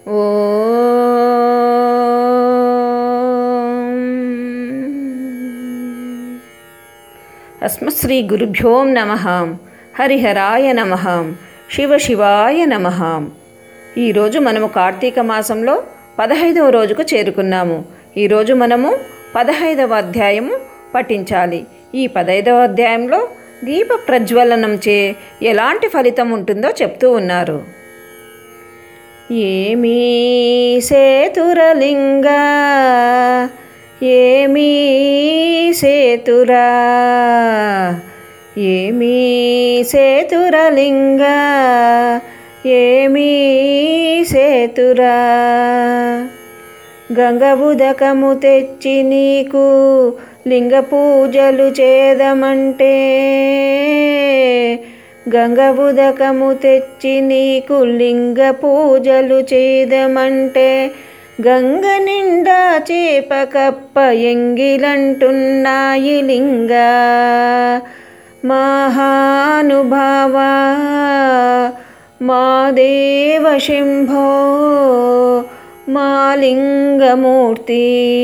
అస్మశ్రీ గురుభ్యోం నమ హరిహరాయ నమ శివశివాయ నమ ఈరోజు మనము కార్తీక మాసంలో పదహైదవ రోజుకు చేరుకున్నాము ఈరోజు మనము పదహైదవ అధ్యాయము పఠించాలి ఈ పదహైదవ అధ్యాయంలో దీప ప్రజ్వలనంచే ఎలాంటి ఫలితం ఉంటుందో చెప్తూ ఉన్నారు ఏమీ సేతురలింగ ఏమీ సేతురా ఏమీ సేతురలింగ ఏమీ సేతురా గంగ ఉదకము తెచ్చి నీకు లింగ పూజలు చేదమంటే గంగ ఉదకము తెచ్చి నీకు లింగ పూజలు చేదమంటే గంగ నిండా చేప కప్ప ఎంగిలంటున్నాయి లింగ మహానుభావా మా దేవ శంభో మా లింగమూర్తి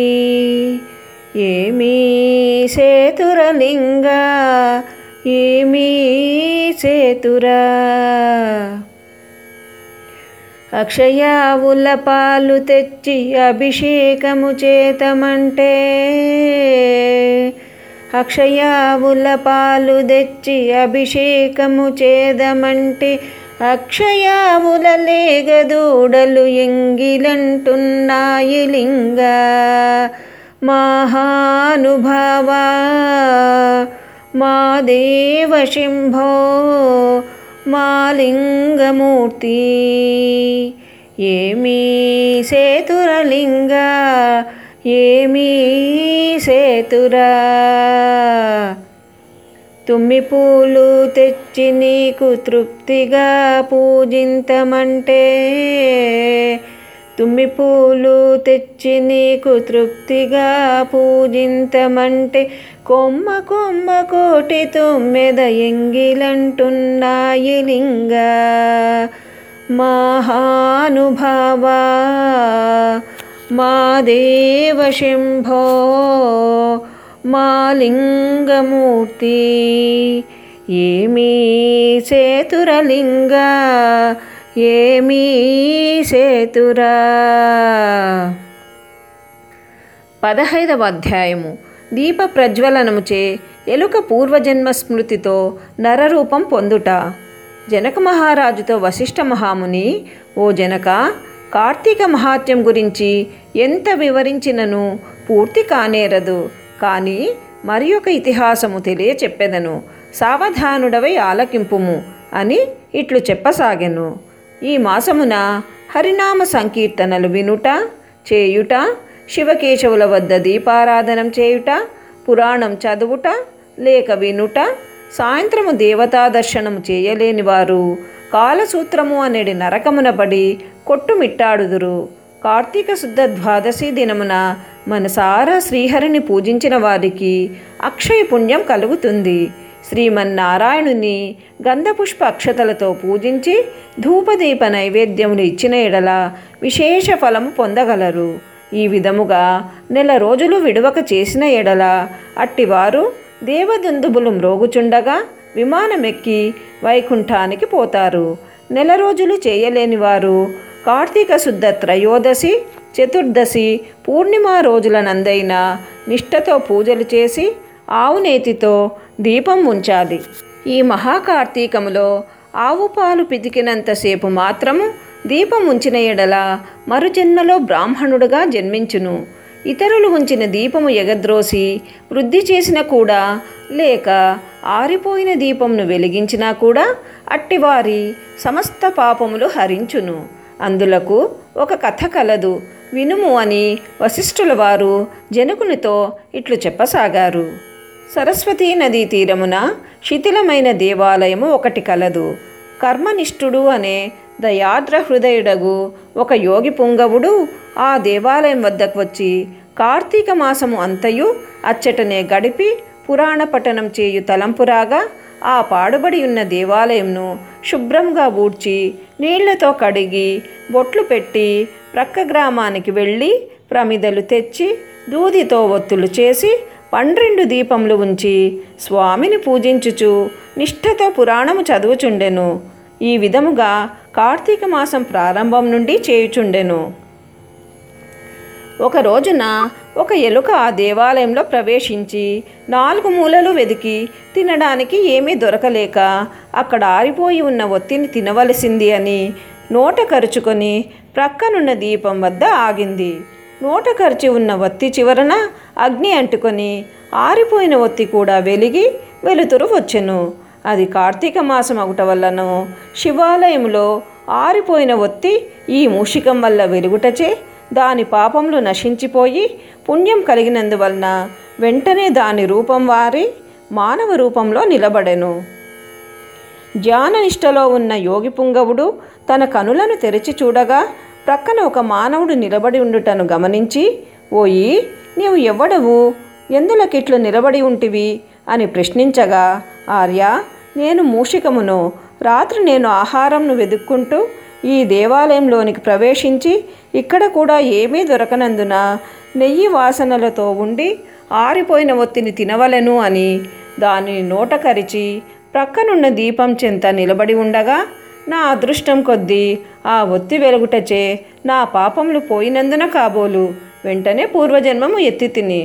ఏమీ సేతురలింగ ఏమీ సేతురా అక్షయావుల పాలు తెచ్చి అభిషేకము చేతమంటే అక్షయావుల పాలు తెచ్చి అభిషేకము చేదమంటే అక్షయావుల లేగదూడలు ఎంగిలంటున్నాయి లింగ మహానుభావా మా దేవ శంభో మా లింగమూర్తి ఏమీ సేతురలింగ ఏమీ సేతురా తుమ్మి పూలు తెచ్చి నీకు తృప్తిగా పూజింతమంటే తుమ్మి పూలు తెచ్చి నీకు తృప్తిగా పూజింతమంటే కొమ్మ కొమ్మ కోటి తొమ్మెద ఎంగిలంటున్నాయి లింగ మహానుభావా మా దేవ శంభో మా లింగమూర్తి ఏమీ సేతురలింగ ఏమీ సేతురా పదహైదవ అధ్యాయము దీప ప్రజ్వలనముచే ఎలుక పూర్వజన్మ స్మృతితో నరరూపం పొందుట జనక మహారాజుతో వశిష్ఠ మహాముని ఓ జనక కార్తీక మహాత్యం గురించి ఎంత వివరించినను పూర్తి కానేరదు కానీ మరి ఒక ఇతిహాసము తెలియచెప్పెదను సావధానుడవై ఆలకింపుము అని ఇట్లు చెప్పసాగెను ఈ మాసమున హరినామ సంకీర్తనలు వినుట చేయుట శివకేశవుల వద్ద దీపారాధనం చేయుట పురాణం చదువుట లేక వినుట సాయంత్రము దేవతా దర్శనము చేయలేని వారు కాలసూత్రము అనేది నరకమున పడి కొట్టుమిట్టాడుదురు కార్తీక శుద్ధ ద్వాదశి దినమున మనసారా శ్రీహరిని పూజించిన వారికి అక్షయ పుణ్యం కలుగుతుంది శ్రీమన్నారాయణుని గంధపుష్ప అక్షతలతో పూజించి ధూపదీప నైవేద్యములు ఇచ్చిన ఎడల విశేష ఫలము పొందగలరు ఈ విధముగా నెల రోజులు విడువక చేసిన ఎడల అట్టివారు దేవదుందుబులు మ్రోగుచుండగా విమానమెక్కి వైకుంఠానికి పోతారు నెల రోజులు చేయలేని వారు కార్తీక శుద్ధ త్రయోదశి చతుర్దశి పూర్ణిమ రోజులనందైనా నిష్ఠతో పూజలు చేసి ఆవు నేతితో దీపం ఉంచాలి ఈ మహాకార్తీకములో ఆవు పాలు పితికినంతసేపు మాత్రము దీపం ఉంచిన ఎడల మరుజన్మలో బ్రాహ్మణుడుగా జన్మించును ఇతరులు ఉంచిన దీపము ఎగద్రోసి వృద్ధి చేసిన కూడా లేక ఆరిపోయిన దీపమును వెలిగించినా కూడా అట్టివారి సమస్త పాపములు హరించును అందులకు ఒక కథ కలదు వినుము అని వశిష్ఠుల వారు జనకునితో ఇట్లు చెప్పసాగారు సరస్వతీ నదీ తీరమున శిథిలమైన దేవాలయము ఒకటి కలదు కర్మనిష్ఠుడు అనే దయాద్ర హృదయుడగు ఒక యోగి పుంగవుడు ఆ దేవాలయం వద్దకు వచ్చి కార్తీక మాసము అంతయు అచ్చటనే గడిపి పురాణ పఠనం చేయు తలంపురాగా ఆ పాడుబడి ఉన్న దేవాలయంను శుభ్రంగా ఊడ్చి నీళ్లతో కడిగి బొట్లు పెట్టి ప్రక్క గ్రామానికి వెళ్ళి ప్రమిదలు తెచ్చి దూదితో ఒత్తులు చేసి పన్నెండు దీపములు ఉంచి స్వామిని పూజించుచు నిష్ఠతో పురాణము చదువుచుండెను ఈ విధముగా కార్తీక మాసం ప్రారంభం నుండి చేయుచుండెను ఒక రోజున ఒక ఎలుక ఆ దేవాలయంలో ప్రవేశించి నాలుగు మూలలు వెదికి తినడానికి ఏమీ దొరకలేక అక్కడ ఆరిపోయి ఉన్న ఒత్తిని తినవలసింది అని నోట కరుచుకొని ప్రక్కనున్న దీపం వద్ద ఆగింది నోట కరిచి ఉన్న ఒత్తి చివరన అగ్ని అంటుకొని ఆరిపోయిన ఒత్తి కూడా వెలిగి వెలుతురు వచ్చెను అది కార్తీక మాసం ఒకట వల్లను శివాలయంలో ఆరిపోయిన ఒత్తి ఈ మూషికం వల్ల వెలుగుటచే దాని పాపములు నశించిపోయి పుణ్యం కలిగినందువలన వెంటనే దాని రూపం వారి మానవ రూపంలో నిలబడెను ధ్యాననిష్టలో ఉన్న యోగి పుంగవుడు తన కనులను తెరిచి చూడగా ప్రక్కన ఒక మానవుడు నిలబడి ఉండుటను గమనించి ఓయి నీవు ఎవ్వడవు ఎందులకిట్లు నిలబడి ఉంటివి అని ప్రశ్నించగా ఆర్య నేను మూషికమును రాత్రి నేను ఆహారంను వెతుక్కుంటూ ఈ దేవాలయంలోనికి ప్రవేశించి ఇక్కడ కూడా ఏమీ దొరకనందున నెయ్యి వాసనలతో ఉండి ఆరిపోయిన ఒత్తిని తినవలెను అని దానిని నోట కరిచి ప్రక్కనున్న దీపం చెంత నిలబడి ఉండగా నా అదృష్టం కొద్దీ ఆ ఒత్తి వెలుగుటచే నా పాపములు పోయినందున కాబోలు వెంటనే పూర్వజన్మము ఎత్తి తిని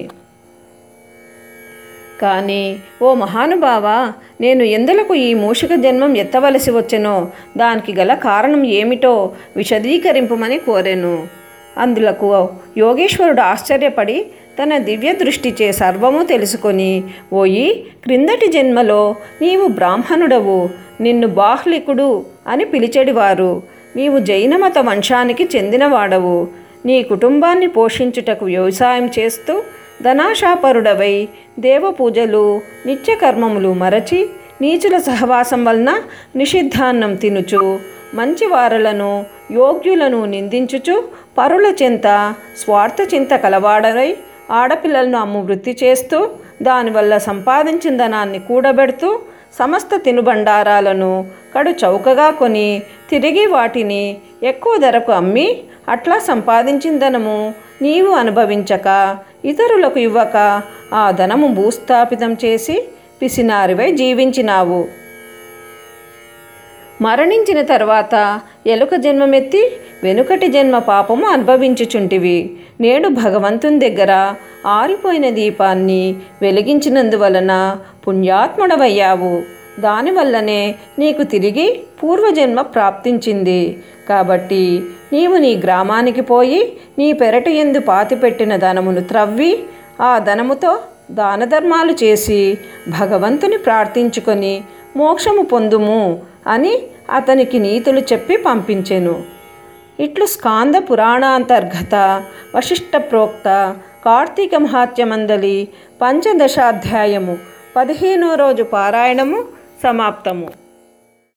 కానీ ఓ మహానుభావ నేను ఎందులకు ఈ మూషిక జన్మం ఎత్తవలసి వచ్చెనో దానికి గల కారణం ఏమిటో విశదీకరింపమని కోరెను అందులకు యోగేశ్వరుడు ఆశ్చర్యపడి తన దివ్య దృష్టిచే సర్వము తెలుసుకొని ఓయి క్రిందటి జన్మలో నీవు బ్రాహ్మణుడవు నిన్ను బాహ్లికుడు అని పిలిచెడివారు నీవు జైనమత వంశానికి చెందినవాడవు నీ కుటుంబాన్ని పోషించుటకు వ్యవసాయం చేస్తూ ధనాశాపరుడవై దేవపూజలు నిత్యకర్మములు మరచి నీచుల సహవాసం వలన నిషిద్ధాన్నం తినుచు మంచివారలను యోగ్యులను నిందించుచు పరుల చింత స్వార్థ చింత కలవాడరై ఆడపిల్లలను అమ్ము వృత్తి చేస్తూ దానివల్ల సంపాదించిన ధనాన్ని కూడబెడుతూ సమస్త తినుబండారాలను కడు చౌకగా కొని తిరిగి వాటిని ఎక్కువ ధరకు అమ్మి అట్లా సంపాదించిన ధనము నీవు అనుభవించక ఇతరులకు ఇవ్వక ఆ ధనము భూస్థాపితం చేసి పిసినారివై జీవించినావు మరణించిన తర్వాత ఎలుక జన్మమెత్తి వెనుకటి జన్మ పాపము అనుభవించుచుంటివి నేడు భగవంతుని దగ్గర ఆరిపోయిన దీపాన్ని వెలిగించినందువలన పుణ్యాత్ముడవయ్యావు దానివల్లనే నీకు తిరిగి పూర్వజన్మ ప్రాప్తించింది కాబట్టి నీవు నీ గ్రామానికి పోయి నీ పెరట ఎందు పాతిపెట్టిన ధనమును త్రవ్వి ఆ ధనముతో దాన ధర్మాలు చేసి భగవంతుని ప్రార్థించుకొని మోక్షము పొందుము అని అతనికి నీతులు చెప్పి పంపించెను ఇట్లు స్కాంద పురాణాంతర్గత వశిష్ట ప్రోక్త కార్తీక మహాత్యమందలి పంచదశాధ్యాయము పదిహేనో రోజు పారాయణము సమాప్తము